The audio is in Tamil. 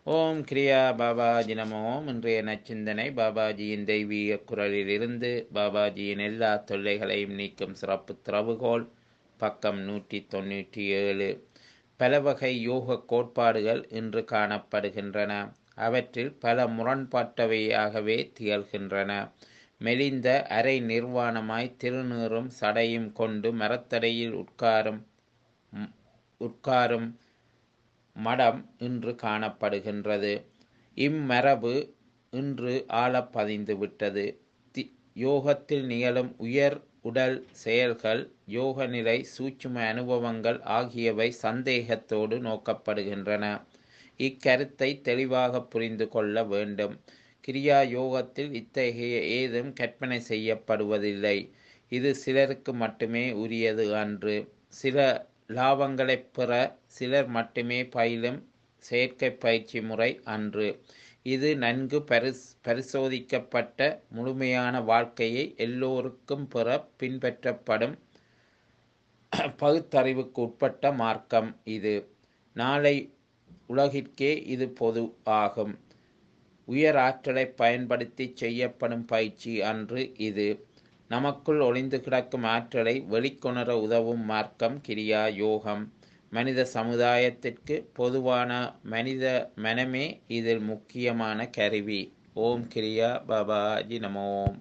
ஓம் கிரியா பாபாஜி நமோ இன்றைய நச்சிந்தனை பாபாஜியின் தெய்வீக குரலிலிருந்து பாபாஜியின் எல்லா தொல்லைகளையும் நீக்கும் சிறப்பு திறவுகோல் பக்கம் நூற்றி தொண்ணூற்றி ஏழு பல வகை யோக கோட்பாடுகள் இன்று காணப்படுகின்றன அவற்றில் பல முரண்பட்டவையாகவே திகழ்கின்றன மெலிந்த அரை நிர்வாணமாய் திருநீறும் சடையும் கொண்டு மரத்தடையில் உட்காரும் உட்காரும் மடம் இன்று காணப்படுகின்றது இம்மரபு இன்று ஆழப் பதிந்து விட்டது தி யோகத்தில் நிகழும் உயர் உடல் செயல்கள் யோக நிலை சூட்சும அனுபவங்கள் ஆகியவை சந்தேகத்தோடு நோக்கப்படுகின்றன இக்கருத்தை தெளிவாக புரிந்து கொள்ள வேண்டும் கிரியா யோகத்தில் இத்தகைய ஏதும் கற்பனை செய்யப்படுவதில்லை இது சிலருக்கு மட்டுமே உரியது அன்று சில லாபங்களைப் பெற சிலர் மட்டுமே பயிலும் செயற்கை பயிற்சி முறை அன்று இது நன்கு பரிஸ் பரிசோதிக்கப்பட்ட முழுமையான வாழ்க்கையை எல்லோருக்கும் பெற பின்பற்றப்படும் பகுத்தறிவுக்கு உட்பட்ட மார்க்கம் இது நாளை உலகிற்கே இது பொது ஆகும் உயர் ஆற்றலை பயன்படுத்தி செய்யப்படும் பயிற்சி அன்று இது நமக்குள் ஒளிந்து கிடக்கும் ஆற்றலை வெளிக்கொணர உதவும் மார்க்கம் கிரியா யோகம் மனித சமுதாயத்திற்கு பொதுவான மனித மனமே இதில் முக்கியமான கருவி ஓம் கிரியா பாபாஜி நமோம்